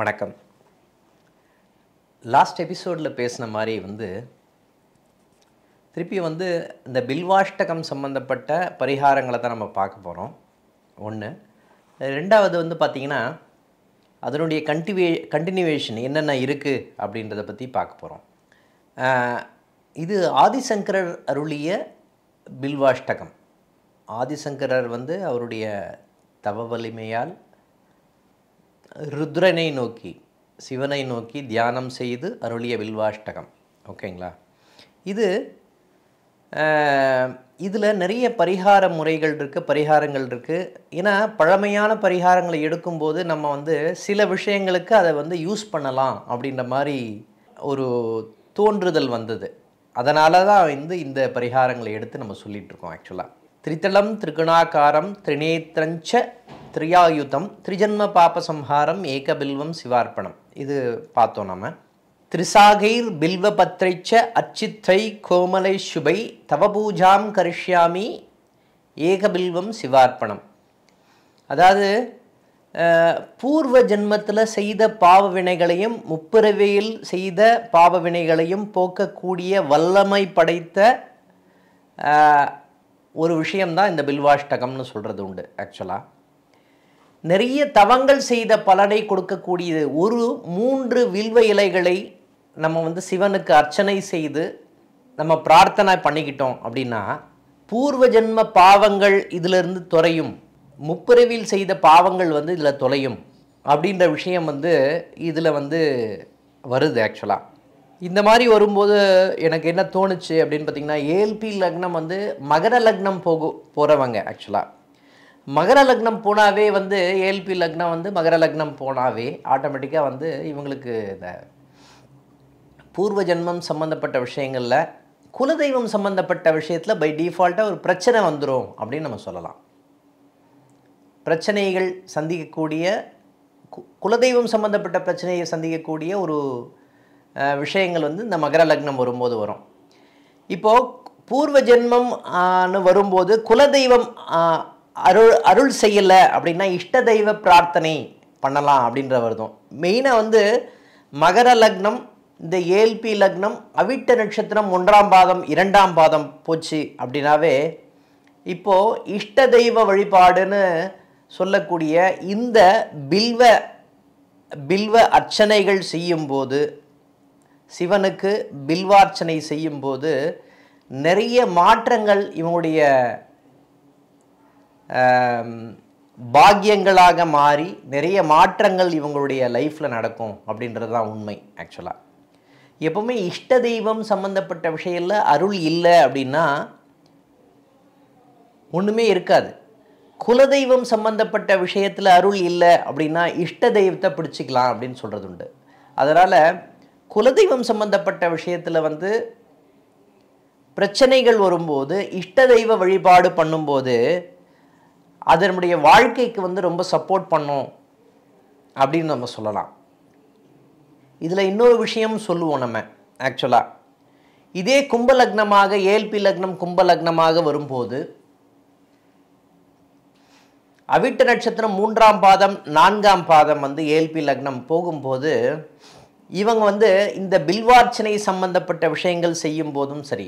வணக்கம் லாஸ்ட் எபிசோடில் பேசின மாதிரி வந்து திருப்பி வந்து இந்த பில்வாஷ்டகம் சம்மந்தப்பட்ட பரிகாரங்களை தான் நம்ம பார்க்க போகிறோம் ஒன்று ரெண்டாவது வந்து பார்த்திங்கன்னா அதனுடைய கண்டிவே கண்டினியூவேஷன் என்னென்ன இருக்குது அப்படின்றத பற்றி பார்க்க போகிறோம் இது ஆதிசங்கரர் அருளிய பில்வாஷ்டகம் ஆதிசங்கரர் வந்து அவருடைய தவ வலிமையால் ருத்ரனை நோக்கி சிவனை நோக்கி தியானம் செய்து அருளிய வில்வாஷ்டகம் ஓகேங்களா இது இதில் நிறைய பரிகார முறைகள் இருக்குது பரிகாரங்கள் இருக்குது ஏன்னா பழமையான பரிகாரங்களை எடுக்கும்போது நம்ம வந்து சில விஷயங்களுக்கு அதை வந்து யூஸ் பண்ணலாம் அப்படின்ற மாதிரி ஒரு தோன்றுதல் வந்தது அதனால தான் வந்து இந்த பரிகாரங்களை எடுத்து நம்ம சொல்லிகிட்டு இருக்கோம் ஆக்சுவலாக திரித்தளம் திரிகுணாக்காரம் திரிநேத்திரஞ்ச திரியாயுதம் திரிஜன்ம பாபசம்ஹாரம் ஏகபில்வம் சிவார்ப்பணம் இது பார்த்தோம் நம்ம திரிசாகைர் பில்வபத்ரைச்ச அச்சித்தை கோமலை சுபை தவ பூஜாம் கரிஷ்யாமி ஏகபில்வம் சிவார்ப்பணம் அதாவது பூர்வ ஜென்மத்தில் செய்த பாவ வினைகளையும் முப்பிறவியில் செய்த பாவ வினைகளையும் போக்கக்கூடிய வல்லமை படைத்த ஒரு விஷயம்தான் இந்த பில்வாஷ்டகம்னு சொல்கிறது உண்டு ஆக்சுவலாக நிறைய தவங்கள் செய்த பலனை கொடுக்கக்கூடியது ஒரு மூன்று வில்வ இலைகளை நம்ம வந்து சிவனுக்கு அர்ச்சனை செய்து நம்ம பிரார்த்தனை பண்ணிக்கிட்டோம் அப்படின்னா பூர்வ ஜென்ம பாவங்கள் இதிலிருந்து தொலையும் முப்பிறவியில் செய்த பாவங்கள் வந்து இதில் தொலையும் அப்படின்ற விஷயம் வந்து இதில் வந்து வருது ஆக்சுவலாக இந்த மாதிரி வரும்போது எனக்கு என்ன தோணுச்சு அப்படின்னு பார்த்தீங்கன்னா ஏல்பி லக்னம் வந்து மகர லக்னம் போகு போகிறவங்க ஆக்சுவலாக மகர லக்னம் போனாவே வந்து ஏல்பி லக்னம் வந்து மகர லக்னம் போனாவே ஆட்டோமேட்டிக்காக வந்து இவங்களுக்கு இந்த பூர்வ ஜென்மம் சம்மந்தப்பட்ட விஷயங்களில் குலதெய்வம் சம்மந்தப்பட்ட விஷயத்தில் பை டிஃபால்ட்டாக ஒரு பிரச்சனை வந்துடும் அப்படின்னு நம்ம சொல்லலாம் பிரச்சனைகள் சந்திக்கக்கூடிய குலதெய்வம் சம்மந்தப்பட்ட பிரச்சனையை சந்திக்கக்கூடிய ஒரு விஷயங்கள் வந்து இந்த மகர லக்னம் வரும்போது வரும் இப்போது பூர்வ ஜென்மம் வரும்போது குலதெய்வம் அருள் அருள் செய்யலை அப்படின்னா இஷ்ட தெய்வ பிரார்த்தனை பண்ணலாம் அப்படின்ற வருதும் மெயினாக வந்து மகர லக்னம் இந்த ஏல்பி லக்னம் அவிட்ட நட்சத்திரம் ஒன்றாம் பாதம் இரண்டாம் பாதம் போச்சு அப்படின்னாவே இப்போது இஷ்ட தெய்வ வழிபாடுன்னு சொல்லக்கூடிய இந்த பில்வ பில்வ அர்ச்சனைகள் செய்யும்போது சிவனுக்கு பில்வார்ச்சனை செய்யும்போது நிறைய மாற்றங்கள் இவங்களுடைய பாக்கியங்களாக மாறி நிறைய மாற்றங்கள் இவங்களுடைய லைஃப்பில் நடக்கும் அப்படின்றது தான் உண்மை ஆக்சுவலாக எப்போவுமே இஷ்ட தெய்வம் சம்மந்தப்பட்ட விஷயத்தில் அருள் இல்லை அப்படின்னா ஒன்றுமே இருக்காது குலதெய்வம் சம்மந்தப்பட்ட விஷயத்தில் அருள் இல்லை அப்படின்னா இஷ்ட தெய்வத்தை பிடிச்சிக்கலாம் அப்படின்னு சொல்கிறது உண்டு அதனால் குலதெய்வம் சம்மந்தப்பட்ட விஷயத்தில் வந்து பிரச்சனைகள் வரும்போது இஷ்ட தெய்வ வழிபாடு பண்ணும்போது அதனுடைய வாழ்க்கைக்கு வந்து ரொம்ப சப்போர்ட் பண்ணும் அப்படின்னு நம்ம சொல்லலாம் இதில் இன்னொரு விஷயம் சொல்லுவோம் நம்ம ஆக்சுவலாக இதே கும்ப லக்னமாக ஏல்பி லக்னம் கும்ப லக்னமாக வரும்போது அவிட்ட நட்சத்திரம் மூன்றாம் பாதம் நான்காம் பாதம் வந்து ஏல்பி லக்னம் போகும்போது இவங்க வந்து இந்த பில்வார்ச்சனை சம்பந்தப்பட்ட விஷயங்கள் செய்யும் போதும் சரி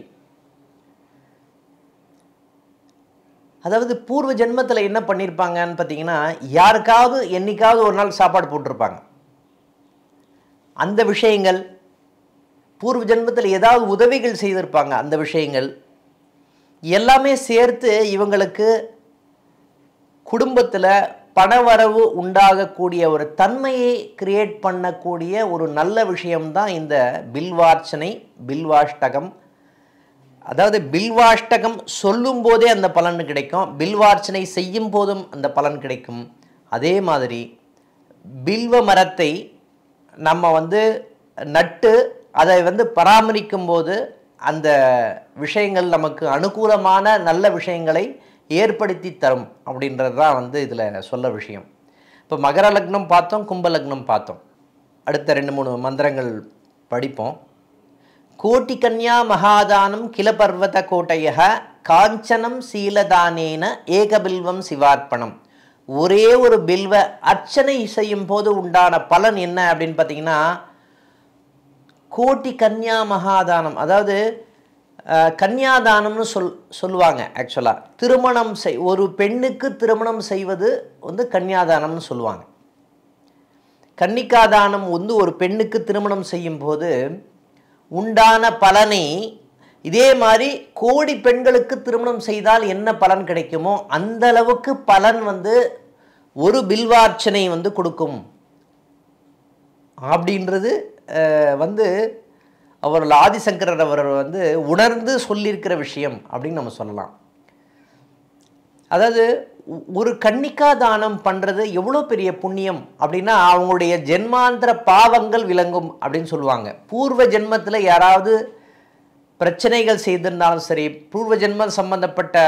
அதாவது பூர்வ ஜென்மத்தில் என்ன பண்ணியிருப்பாங்கன்னு பார்த்தீங்கன்னா யாருக்காவது என்னைக்காவது ஒரு நாள் சாப்பாடு போட்டிருப்பாங்க அந்த விஷயங்கள் பூர்வ ஜென்மத்தில் ஏதாவது உதவிகள் செய்திருப்பாங்க அந்த விஷயங்கள் எல்லாமே சேர்த்து இவங்களுக்கு குடும்பத்தில் பணவரவு உண்டாகக்கூடிய ஒரு தன்மையை கிரியேட் பண்ணக்கூடிய ஒரு நல்ல விஷயம்தான் இந்த பில்வார்ச்சனை பில்வாஷ்டகம் அதாவது பில்வாஷ்டகம் சொல்லும் போதே அந்த பலன் கிடைக்கும் பில்வார்ச்சனை செய்யும் போதும் அந்த பலன் கிடைக்கும் அதே மாதிரி பில்வ மரத்தை நம்ம வந்து நட்டு அதை வந்து பராமரிக்கும் போது அந்த விஷயங்கள் நமக்கு அனுகூலமான நல்ல விஷயங்களை ஏற்படுத்தி தரும் அப்படின்றது தான் வந்து இதில் சொல்ல விஷயம் இப்போ மகர லக்னம் பார்த்தோம் கும்ப லக்னம் பார்த்தோம் அடுத்த ரெண்டு மூணு மந்திரங்கள் படிப்போம் கோட்டி கன்யா மகாதானம் கில பர்வத கோட்டைய காஞ்சனம் சீலதானேன ஏகபில்வம் சிவார்ப்பணம் ஒரே ஒரு பில்வ அர்ச்சனை செய்யும் போது உண்டான பலன் என்ன அப்படின்னு பார்த்தீங்கன்னா கோட்டி கன்யா மகாதானம் அதாவது அஹ், கன்யாதானம்னு சொல் சொல்லுவாங்க ஆக்சுவலாக திருமணம் செய் ஒரு பெண்ணுக்கு திருமணம் செய்வது வந்து கன்யாதானம்னு சொல்லுவாங்க கன்னிகாதானம் வந்து ஒரு பெண்ணுக்கு திருமணம் செய்யும் போது உண்டான பலனை இதே மாதிரி கோடி பெண்களுக்கு திருமணம் செய்தால் என்ன பலன் கிடைக்குமோ அந்த அளவுக்கு பலன் வந்து ஒரு பில்வார்ச்சனை வந்து கொடுக்கும் அப்படின்றது அஹ், வந்து அவர்கள் ஆதிசங்கரர் அவர் வந்து உணர்ந்து சொல்லியிருக்கிற விஷயம் அப்படின்னு நம்ம சொல்லலாம் அதாவது ஒ- ஒரு கன்னிக்கா தானம் பண்ணுறது எவ்வளோ பெரிய புண்ணியம் அப்படின்னா அவங்களுடைய ஜென்மாந்திர பாவங்கள் விளங்கும் அப்படின்னு சொல்லுவாங்க பூர்வ ஜென்மத்தில் யாராவது பிரச்சனைகள் செய்திருந்தாலும் சரி பூர்வ ஜென்மம் சம்பந்தப்பட்ட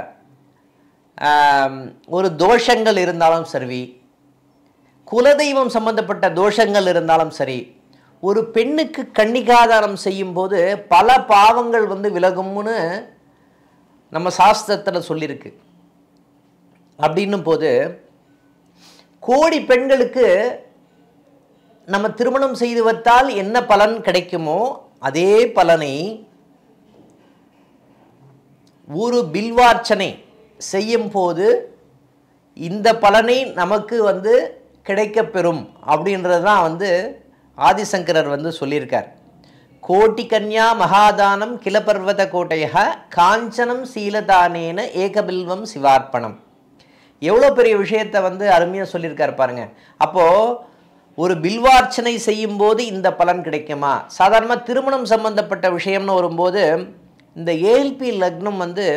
ஆம், ஒரு தோஷங்கள் இருந்தாலும் சரி குலதெய்வம் சம்பந்தப்பட்ட தோஷங்கள் இருந்தாலும் சரி ஒரு பெண்ணுக்கு கன்னிகாதாரம் செய்யும்போது பல பாவங்கள் வந்து விலகும்னு நம்ம சாஸ்திரத்தில் சொல்லியிருக்கு அப்படின்னும் போது கோடி பெண்களுக்கு நம்ம திருமணம் செய்து வைத்தால் என்ன பலன் கிடைக்குமோ அதே பலனை ஒரு பில்வார்ச்சனை செய்யும் போது இந்த பலனை நமக்கு வந்து கிடைக்கப்பெறும் அப்படின்றது தான் வந்து ஆதிசங்கரர் வந்து சொல்லியிருக்கார் கோட்டி கன்யா மகாதானம் கிலபர்வத கோட்டைய காஞ்சனம் சீலதானேன ஏகபில்வம் சிவார்ப்பணம் எவ்வளோ பெரிய விஷயத்தை வந்து அருமையாக சொல்லியிருக்காரு பாருங்க அப்போது ஒரு பில்வார்ச்சனை செய்யும்போது இந்த பலன் கிடைக்குமா சாதாரணமாக திருமணம் சம்பந்தப்பட்ட விஷயம்னு வரும்போது இந்த ஏஎல்பி லக்னம் வந்து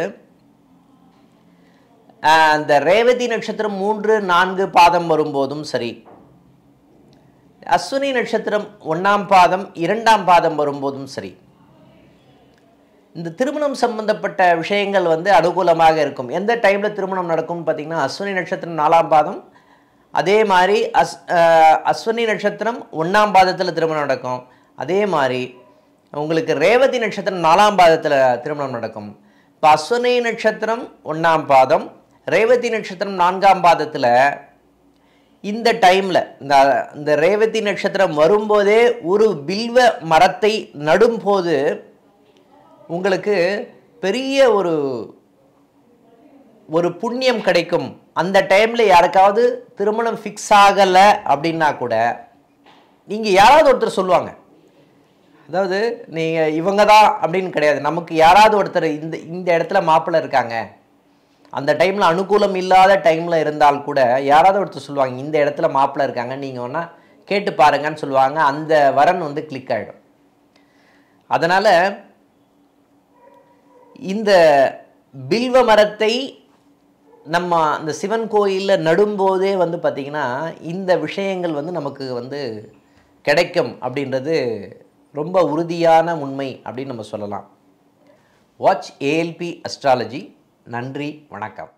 ஆஹ், இந்த ரேவதி நட்சத்திரம் மூன்று நான்கு பாதம் வரும்போதும் சரி அஸ்வினி நட்சத்திரம் ஒன்றாம் பாதம் இரண்டாம் பாதம் வரும்போதும் சரி இந்த திருமணம் சம்பந்தப்பட்ட விஷயங்கள் வந்து அனுகூலமாக இருக்கும் எந்த டைமில் திருமணம் நடக்கும்னு பார்த்தீங்கன்னா அஸ்வினி நட்சத்திரம் நாலாம் பாதம் அதே மாதிரி அஸ் ஆஹ், அஸ்வினி நட்சத்திரம் ஒன்றாம் பாதத்தில் திருமணம் நடக்கும் அதே மாதிரி உங்களுக்கு ரேவதி நட்சத்திரம் நாலாம் பாதத்தில் திருமணம் நடக்கும் இப்போ அஸ்வினி நட்சத்திரம் ஒன்றாம் பாதம் ரேவதி நட்சத்திரம் நான்காம் பாதத்தில் இந்த டைமில் இந்த இந்த ரேவதி நட்சத்திரம் வரும்போதே ஒரு பில்வ மரத்தை நடும்போது உங்களுக்கு பெரிய ஒரு ஒரு புண்ணியம் கிடைக்கும் அந்த டைமில் யாருக்காவது திருமணம் ஃபிக்ஸ் ஆகலை அப்படின்னா கூட நீங்கள் யாராவது ஒருத்தர் சொல்லுவாங்க அதாவது நீங்கள் இவங்க தான் அப்படின்னு கிடையாது நமக்கு யாராவது ஒருத்தர் இந்த இந்த இடத்துல மாப்பிள்ளை இருக்காங்க அந்த டைமில் அனுகூலம் இல்லாத டைமில் இருந்தால் கூட யாராவது ஒருத்தர் சொல்லுவாங்க இந்த இடத்துல மாப்பிள்ளை இருக்காங்க நீங்கள் வேணா கேட்டு பாருங்கன்னு சொல்லுவாங்க அந்த வரன் வந்து கிளிக் ஆகிடும் அதனால் இந்த பில்வ மரத்தை நம்ம அந்த சிவன் கோயிலில் நடும்போதே வந்து பார்த்திங்கன்னா இந்த விஷயங்கள் வந்து நமக்கு வந்து கிடைக்கும் அப்படின்றது ரொம்ப உறுதியான உண்மை அப்படின்னு நம்ம சொல்லலாம் வாட்ச் ஏஎல்பி அஸ்ட்ராலஜி நன்றி வணக்கம்